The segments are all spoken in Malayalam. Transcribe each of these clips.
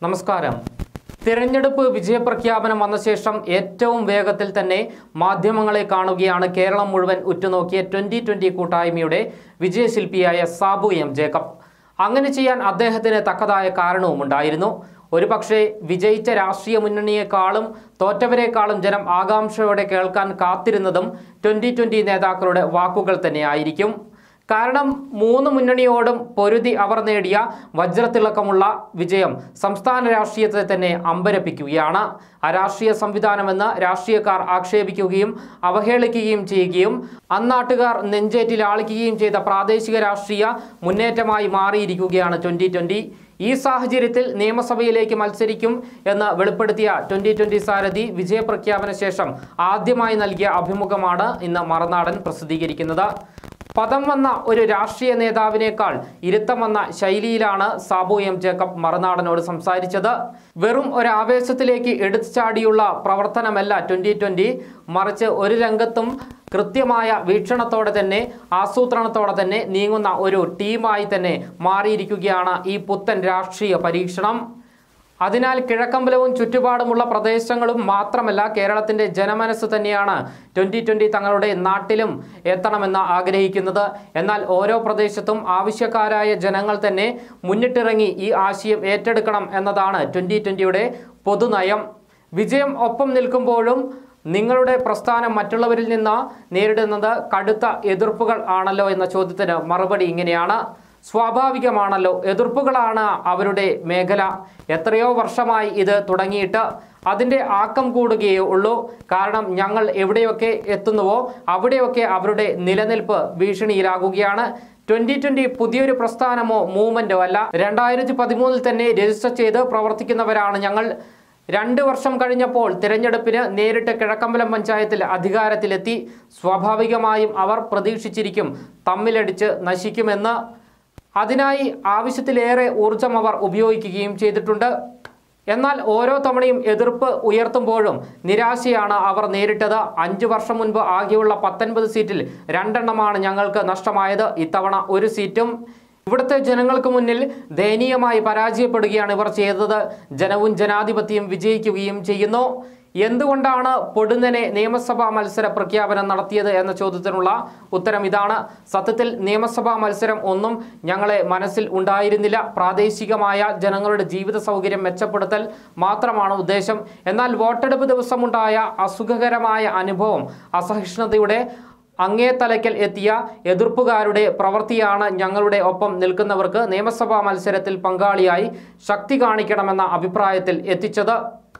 നമസ്കാരം തിരഞ്ഞെടുപ്പ് വിജയപ്രഖ്യാപനം വന്ന ശേഷം ഏറ്റവും വേഗത്തിൽ തന്നെ മാധ്യമങ്ങളെ കാണുകയാണ് കേരളം മുഴുവൻ ഉറ്റുനോക്കിയ ട്വന്റി ട്വന്റി കൂട്ടായ്മയുടെ വിജയശില്പിയായ സാബു എം ജേക്കബ് അങ്ങനെ ചെയ്യാൻ അദ്ദേഹത്തിന് തക്കതായ കാരണവുമുണ്ടായിരുന്നു ഒരുപക്ഷെ വിജയിച്ച രാഷ്ട്രീയ മുന്നണിയെക്കാളും തോറ്റവരെക്കാളും ജനം ആകാംക്ഷയോടെ കേൾക്കാൻ കാത്തിരുന്നതും ട്വന്റി ട്വന്റി നേതാക്കളുടെ വാക്കുകൾ തന്നെയായിരിക്കും കാരണം മൂന്ന് മുന്നണിയോടും പൊരുതി അവർ നേടിയ വജ്രത്തിളക്കമുള്ള വിജയം സംസ്ഥാന രാഷ്ട്രീയത്തെ തന്നെ അമ്പരപ്പിക്കുകയാണ് അരാഷ്ട്രീയ സംവിധാനമെന്ന് രാഷ്ട്രീയക്കാർ ആക്ഷേപിക്കുകയും അവഹേളിക്കുകയും ചെയ്യുകയും അന്നാട്ടുകാർ നെഞ്ചേറ്റിലാളിക്കുകയും ചെയ്ത പ്രാദേശിക രാഷ്ട്രീയ മുന്നേറ്റമായി മാറിയിരിക്കുകയാണ് ട്വന്റി ട്വന്റി ഈ സാഹചര്യത്തിൽ നിയമസഭയിലേക്ക് മത്സരിക്കും എന്ന് വെളിപ്പെടുത്തിയ ട്വന്റി ട്വന്റി സാരഥി വിജയപ്രഖ്യാപന ശേഷം ആദ്യമായി നൽകിയ അഭിമുഖമാണ് ഇന്ന് മറനാടൻ പ്രസിദ്ധീകരിക്കുന്നത് പദം വന്ന ഒരു രാഷ്ട്രീയ നേതാവിനേക്കാൾ ഇരുത്തം വന്ന ശൈലിയിലാണ് സാബു എം ജേക്കബ് മറുനാടനോട് സംസാരിച്ചത് വെറും ഒരു ആവേശത്തിലേക്ക് എടുത്തുചാടിയുള്ള പ്രവർത്തനമല്ല ട്വന്റി ട്വന്റി മറിച്ച് ഒരു രംഗത്തും കൃത്യമായ വീക്ഷണത്തോടെ തന്നെ ആസൂത്രണത്തോടെ തന്നെ നീങ്ങുന്ന ഒരു ടീമായി തന്നെ മാറിയിരിക്കുകയാണ് ഈ പുത്തൻ രാഷ്ട്രീയ പരീക്ഷണം അതിനാൽ കിഴക്കമ്പലവും ചുറ്റുപാടുമുള്ള പ്രദേശങ്ങളും മാത്രമല്ല കേരളത്തിന്റെ ജനമനസ്സ് തന്നെയാണ് ട്വന്റി ട്വന്റി തങ്ങളുടെ നാട്ടിലും എത്തണമെന്ന് ആഗ്രഹിക്കുന്നത് എന്നാൽ ഓരോ പ്രദേശത്തും ആവശ്യക്കാരായ ജനങ്ങൾ തന്നെ മുന്നിട്ടിറങ്ങി ഈ ആശയം ഏറ്റെടുക്കണം എന്നതാണ് ട്വന്റി ട്വന്റിയുടെ പൊതുനയം വിജയം ഒപ്പം നിൽക്കുമ്പോഴും നിങ്ങളുടെ പ്രസ്ഥാനം മറ്റുള്ളവരിൽ നിന്ന് നേരിടുന്നത് കടുത്ത എതിർപ്പുകൾ ആണല്ലോ എന്ന ചോദ്യത്തിന് മറുപടി ഇങ്ങനെയാണ് സ്വാഭാവികമാണല്ലോ എതിർപ്പുകളാണ് അവരുടെ മേഖല എത്രയോ വർഷമായി ഇത് തുടങ്ങിയിട്ട് അതിൻ്റെ ആക്കം കൂടുകയേ ഉള്ളൂ കാരണം ഞങ്ങൾ എവിടെയൊക്കെ എത്തുന്നുവോ അവിടെയൊക്കെ അവരുടെ നിലനിൽപ്പ് ഭീഷണിയിലാകുകയാണ് ട്വന്റി ട്വന്റി പുതിയൊരു പ്രസ്ഥാനമോ മൂവ്മെന്റോ അല്ല രണ്ടായിരത്തി പതിമൂന്നിൽ തന്നെ രജിസ്റ്റർ ചെയ്ത് പ്രവർത്തിക്കുന്നവരാണ് ഞങ്ങൾ രണ്ട് വർഷം കഴിഞ്ഞപ്പോൾ തിരഞ്ഞെടുപ്പിന് നേരിട്ട് കിഴക്കമ്പലം പഞ്ചായത്തിൽ അധികാരത്തിലെത്തി സ്വാഭാവികമായും അവർ പ്രതീക്ഷിച്ചിരിക്കും തമ്മിലടിച്ച് നശിക്കുമെന്ന് അതിനായി ആവശ്യത്തിലേറെ ഊർജം അവർ ഉപയോഗിക്കുകയും ചെയ്തിട്ടുണ്ട് എന്നാൽ ഓരോ തവണയും എതിർപ്പ് ഉയർത്തുമ്പോഴും നിരാശയാണ് അവർ നേരിട്ടത് അഞ്ചു വർഷം മുൻപ് ആകെയുള്ള പത്തൊൻപത് സീറ്റിൽ രണ്ടെണ്ണമാണ് ഞങ്ങൾക്ക് നഷ്ടമായത് ഇത്തവണ ഒരു സീറ്റും ഇവിടുത്തെ ജനങ്ങൾക്ക് മുന്നിൽ ദയനീയമായി പരാജയപ്പെടുകയാണ് ഇവർ ചെയ്തത് ജനവും ജനാധിപത്യം വിജയിക്കുകയും ചെയ്യുന്നു എന്തുകൊണ്ടാണ് പൊടുന്നനെ നിയമസഭാ മത്സര പ്രഖ്യാപനം നടത്തിയത് എന്ന ചോദ്യത്തിനുള്ള ഉത്തരം ഇതാണ് സത്യത്തിൽ നിയമസഭാ മത്സരം ഒന്നും ഞങ്ങളെ മനസ്സിൽ ഉണ്ടായിരുന്നില്ല പ്രാദേശികമായ ജനങ്ങളുടെ ജീവിത സൗകര്യം മെച്ചപ്പെടുത്തൽ മാത്രമാണ് ഉദ്ദേശം എന്നാൽ വോട്ടെടുപ്പ് ദിവസമുണ്ടായ അസുഖകരമായ അനുഭവം അസഹിഷ്ണുതയുടെ അങ്ങേ തലയ്ക്കൽ എത്തിയ എതിർപ്പുകാരുടെ പ്രവൃത്തിയാണ് ഞങ്ങളുടെ ഒപ്പം നിൽക്കുന്നവർക്ക് നിയമസഭാ മത്സരത്തിൽ പങ്കാളിയായി ശക്തി കാണിക്കണമെന്ന അഭിപ്രായത്തിൽ എത്തിച്ചത്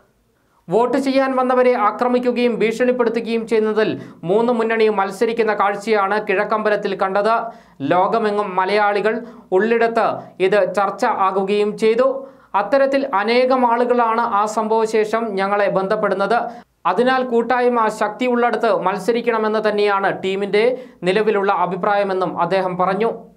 വോട്ട് ചെയ്യാൻ വന്നവരെ ആക്രമിക്കുകയും ഭീഷണിപ്പെടുത്തുകയും ചെയ്യുന്നതിൽ മൂന്ന് മുന്നണിയും മത്സരിക്കുന്ന കാഴ്ചയാണ് കിഴക്കമ്പലത്തിൽ കണ്ടത് ലോകമെങ്ങും മലയാളികൾ ഉള്ളിടത്ത് ഇത് ചർച്ച ആകുകയും ചെയ്തു അത്തരത്തിൽ അനേകം ആളുകളാണ് ആ സംഭവശേഷം ഞങ്ങളെ ബന്ധപ്പെടുന്നത് അതിനാൽ കൂട്ടായ്മ ശക്തിയുള്ളിടത്ത് മത്സരിക്കണമെന്ന് തന്നെയാണ് ടീമിന്റെ നിലവിലുള്ള അഭിപ്രായമെന്നും അദ്ദേഹം പറഞ്ഞു